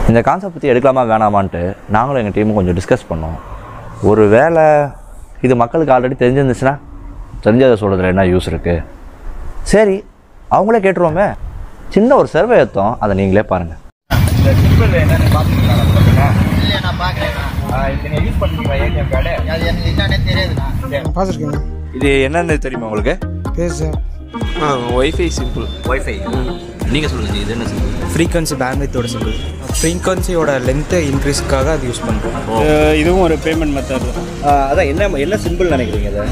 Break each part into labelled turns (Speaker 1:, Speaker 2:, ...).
Speaker 1: இந்த கான்செப்ட் பற்றி எடுக்கலாமா வேணாமான்ட்டு நாங்களும் எங்கள் டீமும் கொஞ்சம் டிஸ்கஸ் பண்ணோம் ஒரு வேளை இது மக்களுக்கு ஆல்ரெடி தெரிஞ்சிருந்துச்சுன்னா தெரிஞ்சதை சொல்கிறதுல என்ன யூஸ் இருக்குது சரி அவங்களே கேட்டுருவோமே சின்ன ஒரு சர்வே எடுத்தோம் அதை நீங்களே பாருங்கள்
Speaker 2: இந்த சிம்பிள் என்னன்னு பார்த்துக்கலாம்
Speaker 3: இல்லையா நான் பார்க்குறேண்ணா
Speaker 2: இது நீங்கள் யூஸ் பண்ணுறீங்களா ஏடிஎம் கார்டு
Speaker 3: அது எனக்கு என்னன்னே தெரியாதுண்ணா
Speaker 4: பார்த்துருக்கேங்க
Speaker 1: இது என்னன்னு தெரியுமா உங்களுக்கு
Speaker 4: பேர் சார்
Speaker 5: ஆ ஒய்ஃபை சிம்பிள்
Speaker 1: ஒய்ஃபை நீங்கள் சொல்லுங்கள் இது என்ன சிம்பிள்
Speaker 6: ஃப்ரீக்வன்சி பேண்ட்வித்தோட சிம்பிள் ஃப்ரீக்வன்சியோட லென்த்தை இன்க்ரீஸ்க்காக அது யூஸ் பண்ணுறோம்
Speaker 7: இதுவும் ஒரு பேமெண்ட் மெத்தட்
Speaker 1: அதான் என்ன என்ன சிம்பிள் நினைக்கிறீங்க அதை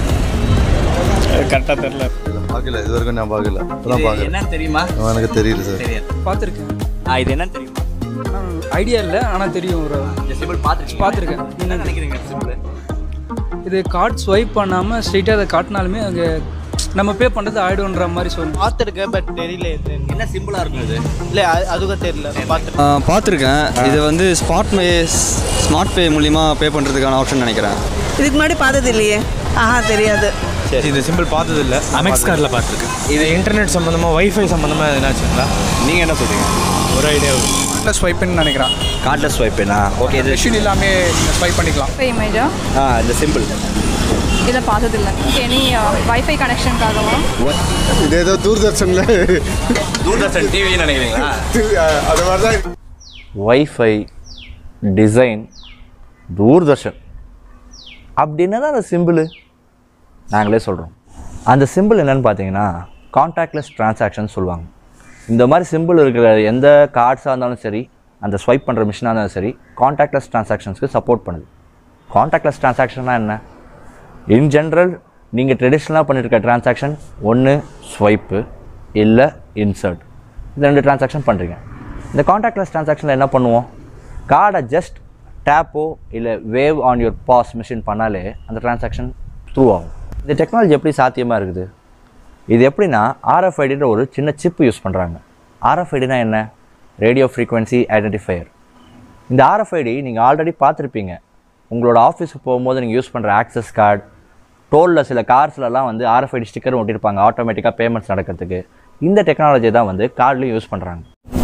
Speaker 7: கரெக்டாக தெரில
Speaker 8: பார்க்கல இது வரைக்கும் நான் பார்க்கல இப்பதான் பார்க்கறேன்
Speaker 1: என்னன்னு தெரியுமா
Speaker 8: எனக்கு தெரியல சார்
Speaker 1: தெரியாது
Speaker 4: பார்த்துருக்கேன்
Speaker 1: ஆ இது என்னன்னு தெரியுமா
Speaker 4: ஐடியா இல்லை ஆனால் தெரியும் ஒரு
Speaker 1: இந்த சிம்பிள் பார்த்துருக்கீங்க
Speaker 4: பார்த்துருக்கேன்.
Speaker 1: என்ன நினைக்கிறீங்க சிம்பிள்
Speaker 4: இது கார்டு ஸ்வைப் பண்ணாமல் ஸ்ட்ரெயிட்டாக அதை காட்டினாலுமே அங்கே நம்ம பே பண்ணுறது ஆயிடும்ன்ற மாதிரி சொல்லணும்
Speaker 3: பார்த்துருக்கேன் பட் தெரியல எதுன்னு
Speaker 1: என்ன சிம்பிளாக இருக்கும் இது
Speaker 3: இல்லை அதுக்கும் தெரியல பார்த்து
Speaker 5: பார்த்துருக்கேன் இது வந்து ஸ்மார்ட் பே ஸ்மார்ட் பே மூலிமா பே பண்ணுறதுக்கான ஆப்ஷன் நினைக்கிறேன்
Speaker 9: இதுக்கு முன்னாடி பார்த்தது இல்லையே ஆஹா தெரியாது
Speaker 7: இது சிம்பிள் பார்த்தது இல்லை அமெக்ஸ் கார்டில் பார்த்துருக்கேன் இது இன்டர்நெட் சம்மந்தமாக ஒய்ஃபை சம்மந்தமாக எதுனாச்சுங்களா
Speaker 1: நீங்கள் என்ன சொல்கிறீங்க
Speaker 7: ஒரு ஐடியா
Speaker 4: ப்ளஸ் ஸ்வைப்புன்னு நினைக்கிறேன்
Speaker 1: கார்ட்லெஸ் ஸ்வைப்பேனா ஓகே இது
Speaker 4: மிஷின் இல்லாமே ஸ்வைப் பண்ணிக்கலாம்
Speaker 10: இமேஜா
Speaker 1: ஆ இந்த சிம்பிள்
Speaker 10: இதை பார்த்ததில்ல எனி வைஃபை கனெக்ஷனுக்காகவா
Speaker 8: இது ஏதோ தூர்தர்ஷன்ல
Speaker 1: தூர்தர்ஷன் டிவின்னு நினைக்கிறீங்களா
Speaker 8: அது மாதிரி தான்
Speaker 1: வைஃபை டிசைன் தூர்தர்ஷன் அப்படின்னா தான் அந்த சிம்பிள் நாங்களே சொல்கிறோம் அந்த சிம்பிள் என்னன்னு பார்த்தீங்கன்னா காண்டாக்ட்லெஸ் டிரான்சாக்ஷன் சொல்லுவாங்க இந்த மாதிரி சிம்பிள் இருக்கிற எந்த கார்ட்ஸாக இருந்தாலும் சரி அந்த ஸ்வைப் பண்ணுற மிஷினாக இருந்தாலும் சரி காண்டாக்ட்லெஸ் டிரான்சாக்ஷன்ஸ்க்கு சப்போர்ட் பண்ணுது காண்டாக்ட்லெஸ் டிரான்சாக்ஷன்னா என்ன இன் ஜென்ரல் நீங்கள் ட்ரெடிஷ்னலாக பண்ணியிருக்க டிரான்சாக்ஷன் ஒன்று ஸ்வைப்பு இல்லை இன்சர்ட் இது ரெண்டு டிரான்சாக்ஷன் பண்ணுறீங்க இந்த காண்டாக்ட்லெஸ் டிரான்சாக்ஷனில் என்ன பண்ணுவோம் கார்டை ஜஸ்ட் டேப்போ இல்லை wave on your POS machine பண்ணாலே அந்த டிரான்சாக்ஷன் த்ரூ ஆகும் இந்த டெக்னாலஜி எப்படி சாத்தியமாக இருக்குது இது எப்படின்னா ஆர்எஃப்ஐடின்ற ஒரு சின்ன சிப் யூஸ் பண்ணுறாங்க ஆர்எஃப்ஐடினா என்ன ரேடியோ ஃப்ரீக்வன்சி ஐடென்டிஃபையர் இந்த ஆர்எஃப்ஐடி நீங்கள் ஆல்ரெடி பார்த்துருப்பீங்க உங்களோட ஆஃபீஸுக்கு போகும்போது நீங்கள் யூஸ் பண்ணுற ஆக்சஸ் கார்டு டோலில் சில கார்ஸ்லலாம் வந்து ஆர்எஃப்ஐடி ஸ்டிக்கர் ஒட்டியிருப்பாங்க ஆட்டோமேட்டிக்காக பேமெண்ட்ஸ் நடக்கிறதுக்கு இந்த டெக்னாலஜி தான் வந்து கார்ட்லேயும் யூஸ் பண்ணுறாங்க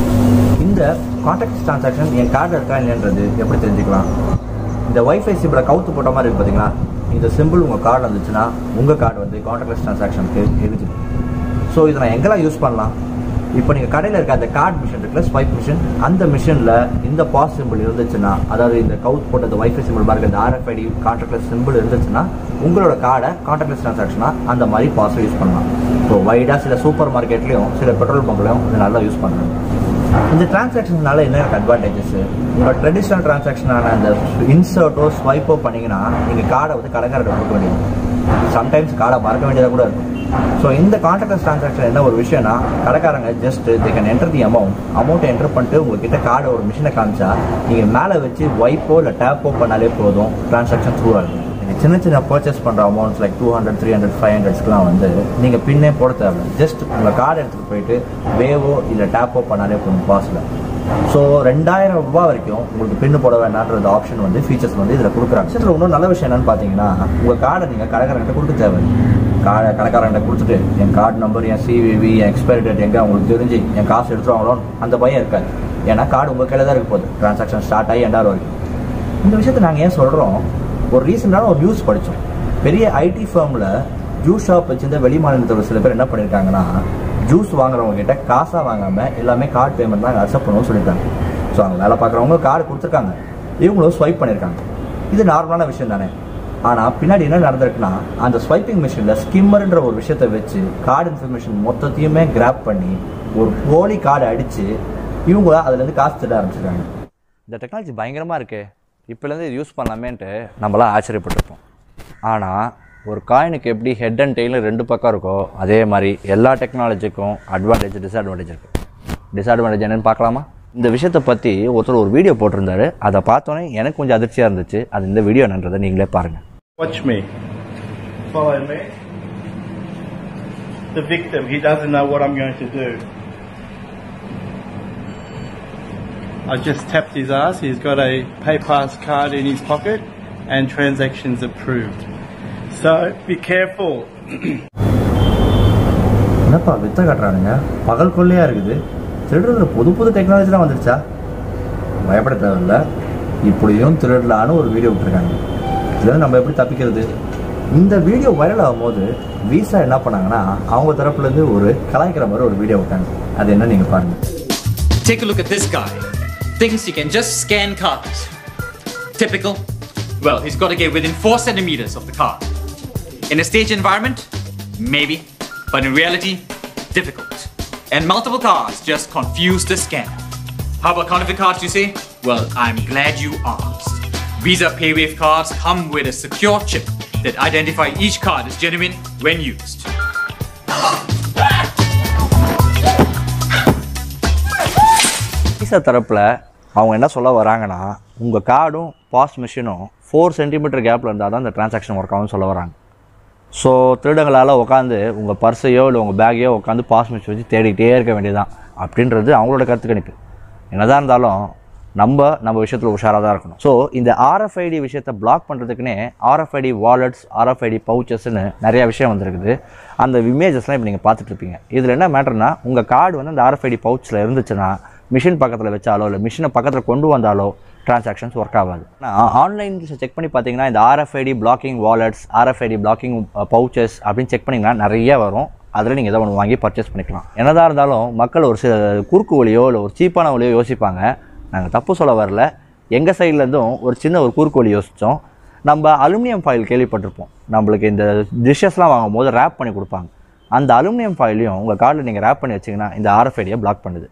Speaker 1: இந்த கான்டாக்ட் டிரான்சாக்ஷன் என் கார்டு இருக்கா இல்லைன்றது எப்படி தெரிஞ்சுக்கலாம் இந்த வைஃபை சிம்பிளை கவுத்து போட்ட மாதிரி இருக்கு பார்த்தீங்களா இந்த சிம்பிள் உங்கள் கார்டு வந்துச்சுன்னா உங்கள் கார்டு வந்து கான்டாக்ட்லெஸ் டிரான்சாக்ஷனுக்கு எழுதிடும் ஸோ இதை நான் எங்கெல்லாம் யூஸ் பண்ணலாம் இப்போ நீங்கள் கடையில் இருக்க அந்த கார்டு மிஷின் இருக்குல்ல ஸ்வைப் மிஷின் அந்த மிஷினில் இந்த பாஸ் சிம்பிள் இருந்துச்சுன்னா அதாவது இந்த கவுத் போட்ட இந்த வைஃபை சிம்பிள் பாருங்க இந்த ஆர்எஃப்ஐடி கான்டாக்ட்லெஸ் சிம்பிள் இருந்துச்சுன்னா உங்களோட கார்டை கான்டாக்ட்லெஸ் டிரான்சாக்ஷனாக அந்த மாதிரி பாஸை யூஸ் பண்ணலாம் ஸோ வைடாக சில சூப்பர் மார்க்கெட்லேயும் சில பெட்ரோல் பங்க்லையும் இது நல்லா யூஸ் பண்ணுறாங்க இந்த டிரான்சாக்ஷன்னால என்ன எனக்கு அட்வான்டேஜஸ் உங்களோட ட்ரெடிஷ்னல் டிரான்சாக்ஷனான அந்த இன்சர்ட்டோ ஸ்வைப்போ பண்ணீங்கன்னா நீங்கள் கார்டை வந்து கடைக்காரர்கிட்ட கொடுக்க வேண்டியது சம்டைம்ஸ் கார்டை மறக்க வேண்டியதாக கூட இருக்கும் ஸோ இந்த கான்டாக்ட்லெஸ் டிரான்சாக்ஷன் என்ன ஒரு விஷயம்னா கடைக்காரங்க just they can enter the amount amount enter பண்ணிட்டு உங்ககிட்ட கார்டை ஒரு மிஷினை காமிச்சா நீங்கள் மேலே வச்சு வைப்போ இல்லை டேப்போ பண்ணாலே போதும் டிரான்சாக்ஷன் த்ரூ ஆகும் நீங்கள் சின்ன சின்ன பர்ச்சேஸ் பண்ணுற அமௌண்ட்ஸ் like two hundred three hundred five ஹண்ட்ரட்ஸ்க்குலாம் வந்து நீங்கள் பின்னே போட தேவை ஜஸ்ட் உங்கள் கார்டு எடுத்துகிட்டு போயிட்டு வேவோ இல்லை டேப்போ பண்ணாலே போதும் பாஸில் ஸோ ரெண்டாயிரம் ரூபாய் வரைக்கும் உங்களுக்கு பின்னு போட வேண்டாம்ன்றது ஆப்ஷன் வந்து ஃபீச்சர்ஸ் வந்து இதில் கொடுக்குறாங்க இதில் இன்னும் நல்ல விஷயம் என்னன்னு பார்த்தீங்கன்னா உங்கள் கார்டை நீங்கள் கடைக்காரங்கிட்ட கொடுக்க தேவை கார்டை கடைக்காரங்கிட்ட கொடுத்துட்டு என் கார்டு நம்பர் என் சிவிவி என் எக்ஸ்பைரி டேட் எங்கே உங்களுக்கு தெரிஞ்சு என் காசு எடுத்துருவாங்களோ அந்த பயம் இருக்காது ஏன்னா கார்டு உங்கள் கையில் தான் இருக்க போகுது ட்ரான்சாக்ஷன் ஸ்டார்ட் ஆகி எண்டாயிரம் வரைக்கும் இந்த விஷயத்தை நாங்கள் ஏன் சொல்கிறோம் ஒரு ரீசெண்டான ஒரு நியூஸ் படித்தோம் பெரிய ஐடி ஃபேமில் ஜூஸ் ஷாப் வச்சிருந்த வெளி மாநிலத்தோட சில பேர் என்ன பண்ணியிருக்காங்கன்னா ஜூஸ் வாங்குறவங்க கிட்ட காசாக வாங்காமல் எல்லாமே கார்டு பேமெண்ட் தான் அக்செப்ட் பண்ணணும்னு சொல்லியிருக்காங்க ஸோ அங்கே வேலை பார்க்குறவங்க கார்டு கொடுத்துருக்காங்க இவங்களும் ஸ்வைப் பண்ணியிருக்காங்க இது நார்மலான விஷயம் தானே ஆனால் பின்னாடி என்ன நடந்திருக்குன்னா அந்த ஸ்வைப்பிங் மிஷினில் ஸ்கிம்மர்ன்ற ஒரு விஷயத்தை வச்சு கார்டு இன்ஃபர்மேஷன் மொத்தத்தையுமே கிராப் பண்ணி ஒரு போலி கார்டு அடித்து இவங்க அதுலேருந்து காசு திட ஆரம்பிச்சிருக்காங்க இந்த டெக்னாலஜி பயங்கரமாக இருக்கே இப்போலேருந்து இது யூஸ் பண்ணலாமேன்ட்டு நம்மளாம் ஆச்சரியப்பட்டிருப்போம் ஆனால் ஒரு காயினுக்கு எப்படி ஹெட் அண்ட் டெய்லு ரெண்டு பக்கம் இருக்கோ அதே மாதிரி எல்லா டெக்னாலஜிக்கும் அட்வான்டேஜ் டிஸ்அட்வான்டேஜ் இருக்குது டிஸ்அட்வான்டேஜ் என்னன்னு பார்க்கலாமா இந்த விஷயத்தை பற்றி ஒருத்தர் ஒரு வீடியோ போட்டிருந்தாரு அதை பார்த்தோன்னே எனக்கு கொஞ்சம் அதிர்ச்சியாக இருந்துச்சு அது இந்த வீடியோ என்னன்றதை நீங்களே பாருங்கள்
Speaker 7: Watch me. Follow me. The victim, he doesn't know what I'm going to do. I just tapped his ass. He's got a PayPass card in his pocket and transactions approved. So be careful.
Speaker 1: என்னப்பா வித்த காட்டுறானுங்க பகல் கொள்ளையாக இருக்குது திருடுறது புது புது டெக்னாலஜிலாம் வந்துருச்சா பயப்பட தேவையில்ல இப்படியும் திருடலான்னு ஒரு வீடியோ விட்டுருக்காங்க இதுலேருந்து நம்ம எப்படி தப்பிக்கிறது இந்த வீடியோ வைரல் ஆகும்போது விசா என்ன பண்ணாங்கன்னா அவங்க தரப்புலேருந்து ஒரு கலாய்க்கிற மாதிரி ஒரு வீடியோ விட்டாங்க அது என்ன நீங்கள் பாருங்கள்
Speaker 11: Take a look at this guy. Thinks he can just scan cards. Typical? Well, he's got to get within 4 centimeters of the card. In a stage environment? Maybe. But in reality, difficult. And multiple cards just confuse the scanner. How about counterfeit cards, you say? Well, I'm glad you asked. Visa PayWave cards come with a secure chip that identify each card as genuine when used.
Speaker 1: Visa தரப்பில் அவங்க என்ன சொல்ல வராங்கன்னா உங்கள் கார்டும் pass மிஷினும் four centimetre கேப்பில் இருந்தால் தான் இந்த டிரான்சாக்ஷன் ஒர்க் ஆகும்னு சொல்ல வராங்க ஸோ திருடங்களால் உட்காந்து உங்கள் பர்ஸையோ இல்லை உங்கள் பேக்கையோ உட்காந்து பாஸ் மிஷின் வச்சு தேடிக்கிட்டே இருக்க வேண்டியதுதான் அப்படின்றது அவங்களோட கருத்து கணிப்பு என்னதான் இருந்தாலும் நம்ம நம்ம விஷயத்தில் உஷாராக தான் இருக்கணும் ஸோ இந்த ஆர்எஃப்ஐடி விஷயத்தை பிளாக் பண்ணுறதுக்குனே ஆர்எஃப்ஐடி வாலெட்ஸ் ஆர்எஃப்ஐடி பவுச்சஸ்ன்னு நிறையா விஷயம் வந்திருக்குது அந்த இமேஜஸ்லாம் இப்போ நீங்கள் பார்த்துட்டு இருப்பீங்க இதில் என்ன மேட்டர்னா உங்கள் கார்டு வந்து அந்த ஆர்எஃப்ஐடி பவுச்சில் இருந்துச்சுன்னா மிஷின் பக்கத்தில் வச்சாலோ இல்லை மிஷினை பக்கத்தில் கொண்டு வந்தாலோ டிரான்சாக்ஷன்ஸ் ஒர்க் ஆகாது ஆன்லைன் செக் பண்ணி பார்த்தீங்கன்னா இந்த RFID blocking wallets RFID blocking pouches அப்படின்னு செக் பண்ணிங்கன்னா நிறைய வரும் அதில் நீங்கள் எதாவது ஒன்று வாங்கி பர்ச்சேஸ் பண்ணிக்கலாம் என்னதான் இருந்தாலும் மக்கள் ஒரு சில குறுக்கு வழியோ இல்லை ஒரு சீப்பான வழியோ யோசிப்பாங்க நாங்கள் தப்பு சொல்ல வரல எங்கள் சைட்லேருந்தும் ஒரு சின்ன ஒரு குறுக்கு வழி யோசித்தோம் நம்ம அலுமினியம் ஃபாயில் கேள்விப்பட்டிருப்போம் நம்மளுக்கு இந்த டிஷ்ஷஸ்லாம் வாங்கும் போது ரேப் பண்ணி கொடுப்பாங்க அந்த அலுமினியம் ஃபாயிலையும் உங்கள் கார்டில் நீங்கள் ரேப் பண்ணி வச்சிங்கன்னா இந்த ஆர்எஃப்ஐடியை பிளாக் பண்ணுது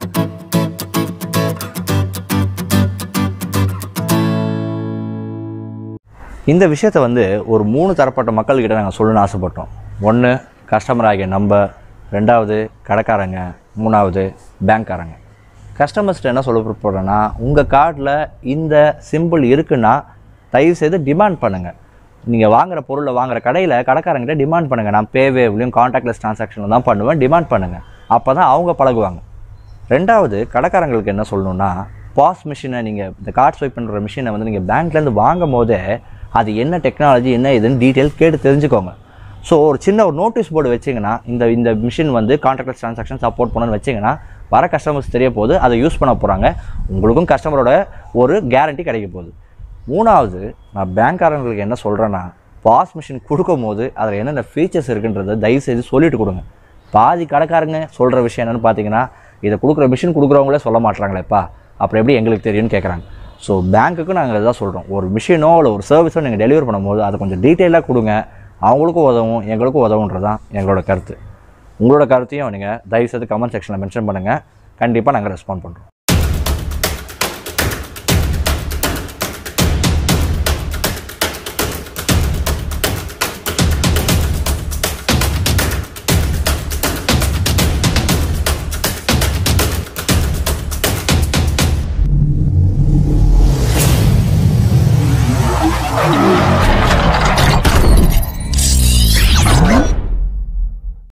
Speaker 1: இந்த விஷயத்தை வந்து ஒரு மூணு தரப்பட்ட மக்கள்கிட்ட நாங்கள் சொல்லணும்னு ஆசைப்பட்டோம் ஒன்று கஸ்டமர் ஆகிய நம்ம ரெண்டாவது கடைக்காரங்க மூணாவது பேங்க்காரங்க கஸ்டமர்ஸ்ட்டு என்ன சொல்ல போகிறேன்னா உங்கள் கார்டில் இந்த சிம்பிள் இருக்குன்னா தயவு செய்து டிமாண்ட் பண்ணுங்கள் நீங்கள் வாங்குற பொருளை வாங்குற கடையில் கடைக்காரங்கிட்ட டிமாண்ட் பண்ணுங்கள் நான் பேவேவ்லையும் காண்டாக்ட்லெஸ் ட்ரான்சாக்ஷனில் தான் பண்ணுவேன் டிமாண்ட் பண்ணுங்கள் அப்போ தான் அவங்க பழகுவாங்க ரெண்டாவது கடைக்காரங்களுக்கு என்ன சொல்லணும்னா பாஸ் மிஷினை நீங்கள் இந்த கார்ட் ஸ்வைப் பண்ணுற மிஷினை வந்து நீங்கள் பேங்க்லேருந்து வாங்கும் போதே அது என்ன டெக்னாலஜி என்ன இதுன்னு டீட்டெயில் கேட்டு தெரிஞ்சுக்கோங்க ஸோ ஒரு சின்ன ஒரு நோட்டீஸ் போர்டு வச்சிங்கன்னா இந்த இந்த மிஷின் வந்து கான்ட்ராக்ட் ட்ரான்சாக்ஷன் சப்போர்ட் பண்ணணும்னு வச்சிங்கன்னா வர கஸ்டமர்ஸ் தெரிய போது அதை யூஸ் பண்ண போகிறாங்க உங்களுக்கும் கஸ்டமரோட ஒரு கேரண்டி கிடைக்க போகுது மூணாவது நான் பேங்க்காரங்களுக்கு என்ன சொல்கிறேன்னா பாஸ் மிஷின் கொடுக்கும் போது அதில் என்னென்ன ஃபீச்சர்ஸ் இருக்குன்றதை தயவு செய்து சொல்லிட்டு கொடுங்க பாதி கடைக்காரங்க சொல்கிற விஷயம் என்னென்னு பார்த்தீங்கன்னா இதை கொடுக்குற மிஷின் கொடுக்குறவங்களே சொல்ல மாட்றாங்களேப்பா அப்புறம் எப்படி எங்களுக்கு தெரியும்னு கேட்குறாங்க ஸோ பேங்க்குக்கும் நாங்கள் இதான் சொல்கிறோம் ஒரு மிஷினோ இல்லை ஒரு சர்வீஸோ நீங்கள் டெலிவரி பண்ணும்போது அதை கொஞ்சம் டீட்டெயிலாக கொடுங்க அவங்களுக்கும் உதவும் எங்களுக்கும் உதவுன்றது தான் எங்களோட கருத்து உங்களோட கருத்தையும் நீங்கள் தயவுசெய்து கமெண்ட் செக்ஷனில் மென்ஷன் பண்ணுங்கள் கண்டிப்பாக நாங்கள் ரெஸ்பாண்ட் பண்ணுறோம்